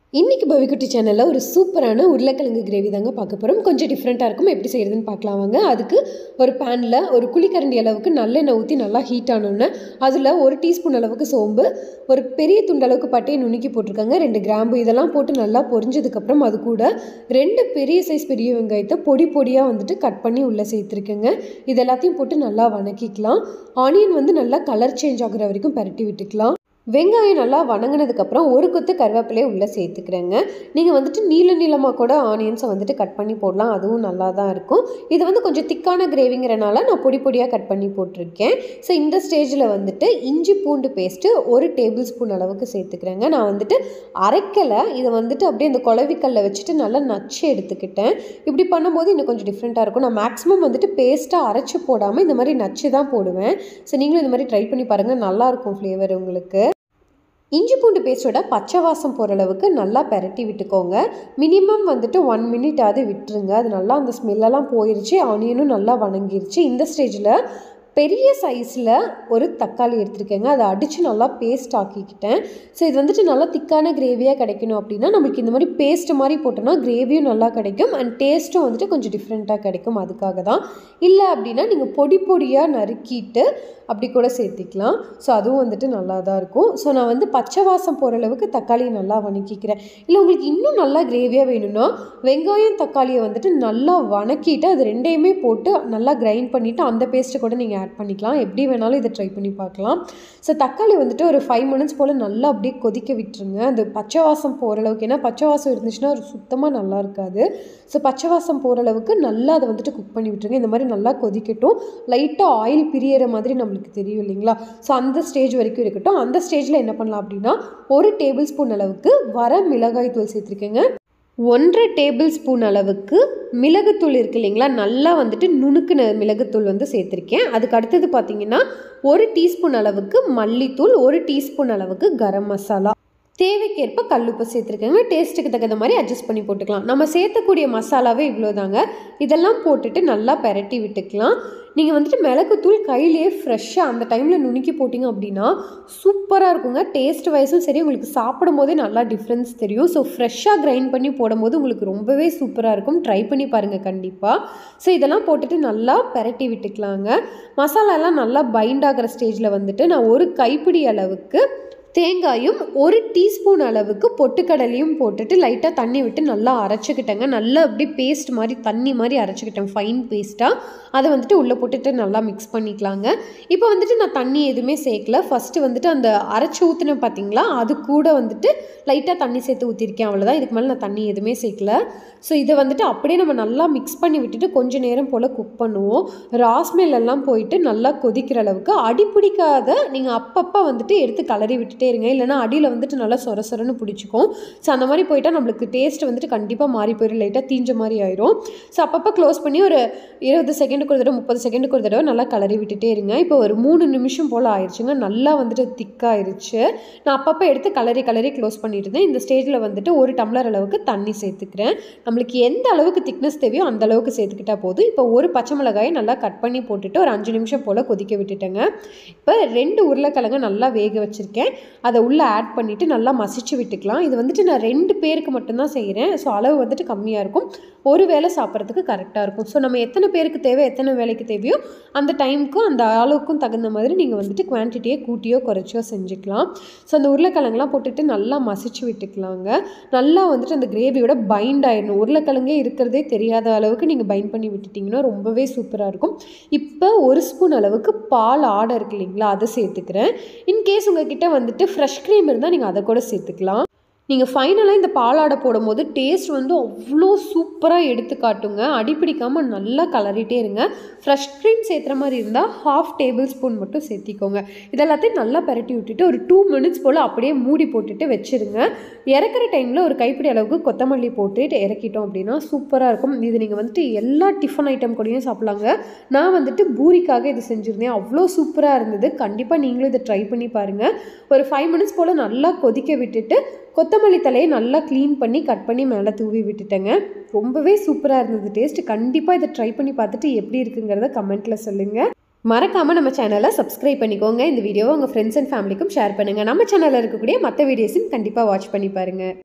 இன்றைக்கி பவிக்குட்டி சேனலில் ஒரு சூப்பரான உருளைக்கிழங்கு கிரேவி தாங்க பார்க்க போகிறோம் கொஞ்சம் டிஃப்ரெண்ட்டாக இருக்கும் எப்படி செய்கிறதுன்னு பார்க்கலாம் வாங்க அதுக்கு ஒரு பேனில் ஒரு குழிக்கரண்டி அளவுக்கு நல்லெண்ணெய் ஊற்றி நல்லா ஹீட் ஆனோன்னே அதில் ஒரு டீஸ்பூன் அளவுக்கு சோம்பு ஒரு பெரிய துண்டு அளவுக்கு பட்டையை நுணுக்கி போட்டிருக்காங்க ரெண்டு கிராம்பு இதெல்லாம் போட்டு நல்லா பொரிஞ்சதுக்கப்புறம் அது கூட ரெண்டு பெரிய சைஸ் பெரிய வெங்காயத்தை பொடி பொடியாக வந்துட்டு கட் பண்ணி உள்ளே சேர்த்துருக்கேங்க இது எல்லாத்தையும் போட்டு நல்லா வணக்கிக்கலாம் ஆனியன் வந்து நல்லா கலர் சேஞ்ச் ஆகுற வரைக்கும் பரட்டி விட்டுக்கலாம் வெங்காயம் நல்லா வணங்கினதுக்கப்புறம் ஒரு கொத்து கருவேப்பிலையை உள்ளே சேர்த்துக்கிறேங்க நீங்கள் வந்துட்டு நீள நீளமாக கூட ஆனியன்ஸை வந்துட்டு கட் பண்ணி போடலாம் அதுவும் நல்லா தான் இருக்கும் இது வந்து கொஞ்சம் திக்கான கிரேவிங்கிறனால நான் பொடி பொடியாக கட் பண்ணி போட்டிருக்கேன் ஸோ இந்த ஸ்டேஜில் வந்துட்டு இஞ்சி பூண்டு பேஸ்ட்டு ஒரு டேபிள் ஸ்பூன் அளவுக்கு சேர்த்துக்கிறேங்க நான் வந்துட்டு அரைக்கலை இதை வந்துட்டு அப்படியே இந்த குழவிக்கல்ல வச்சுட்டு நல்லா நச்சு எடுத்துக்கிட்டேன் இப்படி பண்ணும்போது இன்னும் கொஞ்சம் டிஃப்ரெண்ட்டாக இருக்கும் நான் மேக்ஸிமம் வந்துட்டு பேஸ்ட்டாக அரைச்சி போடாமல் இந்த மாதிரி நச்சு தான் போடுவேன் ஸோ நீங்களும் இந்த மாதிரி ட்ரை பண்ணி பாருங்கள் நல்லாயிருக்கும் ஃப்ளேவர் உங்களுக்கு இஞ்சி பூண்டு பேஸ்ட்டோட பச்சை வாசம் போகிற அளவுக்கு நல்லா பெரட்டி விட்டுக்கோங்க மினிமம் வந்துட்டு ஒன் மினிட் ஆகுது விட்டுருங்க அது நல்லா அந்த ஸ்மெல்லெல்லாம் போயிருச்சு ஆனியனும் நல்லா வணங்கிருச்சு இந்த ஸ்டேஜில் பெரிய சைஸில் ஒரு தக்காளி எடுத்துருக்கேங்க அதை அடித்து நல்லா பேஸ்ட் ஆக்கிக்கிட்டேன் ஸோ இது வந்துட்டு நல்லா திக்கான கிரேவியாக கிடைக்கணும் அப்படின்னா நம்மளுக்கு இந்த மாதிரி பேஸ்ட் மாதிரி போட்டோம்னா கிரேவியும் நல்லா கிடைக்கும் அண்ட் டேஸ்ட்டும் வந்துட்டு கொஞ்சம் டிஃப்ரெண்ட்டாக கிடைக்கும் அதுக்காக தான் இல்லை அப்படின்னா நீங்கள் பொடி பொடியாக நறுக்கிட்டு அப்படி கூட சேர்த்திக்கலாம் ஸோ அதுவும் வந்துட்டு நல்லா தான் இருக்கும் ஸோ நான் வந்து பச்சை வாசம் போகிற அளவுக்கு தக்காளியை நல்லா வணக்கிக்கிறேன் இல்லை உங்களுக்கு இன்னும் நல்லா கிரேவியாக வேணும்னா வெங்காயம் தக்காளியை வந்துட்டு நல்லா வணக்கிட்டு அது ரெண்டையுமே போட்டு நல்லா கிரைண்ட் பண்ணிவிட்டு அந்த பேஸ்ட்டை கூட நீங்கள் ஆட் பண்ணிக்கலாம் எப்படி வேணாலும் இதை ட்ரை பண்ணி பார்க்கலாம் ஸோ தக்காளி வந்துட்டு ஒரு ஃபைவ் மினிட்ஸ் போல் நல்லா அப்படியே கொதிக்க விட்டுருங்க அந்த பச்சை வாசம் போகிற அளவுக்கு ஏன்னா பச்சை வாசம் இருந்துச்சுன்னா ஒரு சுத்தமாக நல்லா இருக்காது ஸோ பச்சை வாசம் போகிற அளவுக்கு நல்லா அதை வந்துட்டு குக் பண்ணி விட்டுருங்க இந்த மாதிரி நல்லா கொதிக்கட்டும் லைட்டாக ஆயில் பிரியற மாதிரி நம்மளுக்கு தெரியும் இல்லைங்களா ஸோ அந்த ஸ்டேஜ் வரைக்கும் இருக்கட்டும் அந்த ஸ்டேஜில் என்ன பண்ணலாம் அப்படின்னா ஒரு டேபிள் ஸ்பூன் அளவுக்கு வர மிளகாய் தூள் சேர்த்துருக்கேங்க ஒன்றரை டேபிள் ஸ்பூன் அளவுக்கு மிளகுத்தூள் இருக்கு இல்லைங்களா நல்லா வந்துட்டு நுணுக்குன மிளகுத்தூள் வந்து சேர்த்துருக்கேன் அதுக்கு அடுத்தது பார்த்தீங்கன்னா ஒரு டீஸ்பூன் அளவுக்கு மல்லித்தூள் ஒரு டீஸ்பூன் அளவுக்கு கரம் மசாலா தேவைக்கேற்ப கல்லுப்பு சேர்த்துருக்கேங்க டேஸ்ட்டுக்கு தகுந்த மாதிரி அட்ஜஸ்ட் பண்ணி போட்டுக்கலாம் நம்ம சேர்த்தக்கூடிய மசாலாவே இவ்வளோ தாங்க இதெல்லாம் போட்டுட்டு நல்லா பெரட்டி விட்டுக்கலாம் நீங்கள் வந்துட்டு மிளகுத்தூள் கையிலேயே ஃப்ரெஷ்ஷாக அந்த டைமில் நுணுக்கி போட்டிங்க அப்படின்னா சூப்பராக இருக்குங்க டேஸ்ட் வைஸும் சரி உங்களுக்கு சாப்பிடும் போதே நல்லா டிஃப்ரென்ஸ் தெரியும் ஸோ ஃப்ரெஷ்ஷாக கிரைண்ட் பண்ணி போடும்போது உங்களுக்கு ரொம்பவே சூப்பராக இருக்கும் ட்ரை பண்ணி பாருங்கள் கண்டிப்பாக ஸோ இதெல்லாம் போட்டுட்டு நல்லா பெரட்டி விட்டுக்கலாங்க மசாலாலாம் நல்லா பைண்ட் ஆகிற ஸ்டேஜில் வந்துட்டு நான் ஒரு கைப்பிடி அளவுக்கு தேங்காயும் ஒரு டீஸ்பூன் அளவுக்கு பொட்டுக்கடலையும் போட்டுட்டு லைட்டாக தண்ணி விட்டு நல்லா அரைச்சிக்கிட்டேங்க நல்லா அப்படியே பேஸ்ட் மாதிரி தண்ணி மாதிரி அரைச்சிக்கிட்டேன் ஃபைன் பேஸ்ட்டாக அதை வந்துட்டு உள்ளே போட்டுட்டு நல்லா மிக்ஸ் பண்ணிக்கலாங்க இப்போ வந்துட்டு நான் தண்ணி எதுவுமே சேர்க்கல ஃபஸ்ட்டு வந்துட்டு அந்த அரைச்சி ஊற்றுனேன் பார்த்தீங்களா அது கூட வந்துட்டு லைட்டாக தண்ணி சேர்த்து ஊற்றிருக்கேன் அவ்வளோதான் இதுக்கு மேலே நான் தண்ணி எதுவுமே சேர்க்கல ஸோ இதை வந்துட்டு அப்படியே நம்ம நல்லா மிக்ஸ் பண்ணி விட்டுட்டு கொஞ்சம் நேரம் போல் குக் பண்ணுவோம் ராஸ்மெல் எல்லாம் போயிட்டு நல்லா கொதிக்கிற அளவுக்கு அடி பிடிக்காத நீங்கள் அப்பப்போ வந்துட்டு எடுத்து கலரி விட்டுட்டே இருங்க இல்லைனா அடியில் வந்துட்டு நல்லா சொர சொரன்னு பிடிச்சிக்கும் ஸோ அந்த மாதிரி போயிட்டால் நம்மளுக்கு டேஸ்ட் வந்துட்டு கண்டிப்பாக மாறி போயிடும் லைட்டாக தீஞ்ச மாதிரி ஆயிரும் ஸோ அப்பப்போ க்ளோஸ் பண்ணி ஒரு இருபது செகண்டுக்கு ஒரு தடவை முப்பது செகண்டுக்கு ஒரு தடவை நல்லா கலரி விட்டுட்டே இருங்க இப்போ ஒரு மூணு நிமிஷம் போல் ஆயிடுச்சுங்க நல்லா வந்துட்டு திக்காயிருச்சு நான் அப்பப்போ எடுத்து கலரி கலரி க்ளோஸ் பண்ணிட்டு இருந்தேன் இந்த ஸ்டேஜில் வந்துட்டு ஒரு டம்ளர் அளவுக்கு தண்ணி சேர்த்துக்கிறேன் நம்மளுக்கு எந்த அளவுக்கு திக்னஸ் தேவையோ அந்த அளவுக்கு சேர்த்துக்கிட்டா போதும் இப்போ ஒரு பச்சை மிளகாயை நல்லா கட் பண்ணி போட்டுட்டு ஒரு அஞ்சு நிமிஷம் போல் கொதிக்க விட்டுட்டேங்க இப்போ ரெண்டு உருளைக்கிழங்கு நல்லா வேக வச்சுருக்கேன் அதை உள்ளே ஆட் பண்ணிவிட்டு நல்லா மசிச்சு விட்டுக்கலாம் இது வந்துட்டு நான் ரெண்டு பேருக்கு மட்டும்தான் செய்கிறேன் ஸோ அளவு வந்துட்டு கம்மியாக இருக்கும் ஒரு வேளை சாப்பிட்றதுக்கு கரெக்டாக இருக்கும் ஸோ நம்ம எத்தனை பேருக்கு தேவை எத்தனை வேலைக்கு தேவையோ அந்த டைமுக்கும் அந்த அளவுக்கும் தகுந்த மாதிரி நீங்கள் வந்துட்டு குவான்டிட்டியை கூட்டியோ குறைச்சியோ செஞ்சுக்கலாம் ஸோ அந்த உருளைக்கிழங்குலாம் போட்டுட்டு நல்லா மசிச்சு விட்டுக்கலாங்க நல்லா வந்துட்டு அந்த கிரேவியோட பைண்ட் ஆயிடணும் உருளைக்கிழங்கே இருக்கிறதே தெரியாத அளவுக்கு நீங்கள் பைண்ட் பண்ணி விட்டுட்டிங்கன்னா ரொம்பவே சூப்பராக இருக்கும் இப்போ ஒரு ஸ்பூன் அளவுக்கு பால் ஆடை இருக்கு இல்லைங்களா அதை சேர்த்துக்கிறேன் இன்கேஸ் உங்ககிட்ட வந்துட்டு ஃப்ரெஷ் க்ரீம் இருந்தால் நீங்கள் அதை கூட சேர்த்துக்கலாம் நீங்கள் ஃபைனலாக இந்த பாலாடை போடும்போது டேஸ்ட் வந்து அவ்வளோ சூப்பராக எடுத்து காட்டுங்க அடிப்பிடிக்காமல் நல்லா கலரிட்டே இருங்க ஃப்ரெஷ் க்ரீம் சேர்த்துற மாதிரி இருந்தால் ஹாஃப் டேபிள் ஸ்பூன் மட்டும் சேர்த்திக்கோங்க இதெல்லாத்தையும் நல்லா பரட்டி விட்டுட்டு ஒரு டூ மினிட்ஸ் போல் அப்படியே மூடி போட்டுட்டு வச்சுருங்க இறக்குற டைமில் ஒரு கைப்பிடி அளவுக்கு கொத்தமல்லி போட்டுட்டு இறக்கிட்டோம் அப்படின்னா சூப்பராக இருக்கும் இது நீங்கள் வந்துட்டு எல்லா டிஃபன் ஐட்டம் கூடயும் சாப்பிட்லாங்க நான் வந்துட்டு பூரிக்காக இது செஞ்சுருந்தேன் அவ்வளோ சூப்பராக இருந்தது கண்டிப்பாக நீங்களும் இதை ட்ரை பண்ணி பாருங்கள் ஒரு ஃபைவ் மினிட்ஸ் போல் நல்லா கொதிக்க விட்டுட்டு கொத்தமல்லி தலையை நல்லா க்ளீன் பண்ணி கட் பண்ணி மேலே தூவி விட்டுட்டேங்க ரொம்பவே சூப்பராக இருந்தது டேஸ்ட் கண்டிப்பாக இதை ட்ரை பண்ணி பார்த்துட்டு எப்படி இருக்குங்கிறத கமெண்ட்டில் சொல்லுங்கள் மறக்காமல் நம்ம சேனலை சப்ஸ்கிரைப் பண்ணிக்கோங்க இந்த வீடியோவை உங்கள் ஃப்ரெண்ட்ஸ் அண்ட் ஃபேமிலிக்கும் ஷேர் பண்ணுங்கள் நம்ம சேனலில் இருக்கக்கூடிய மற்ற வீடியோஸும் கண்டிப்பாக வாட்ச் பண்ணி பாருங்கள்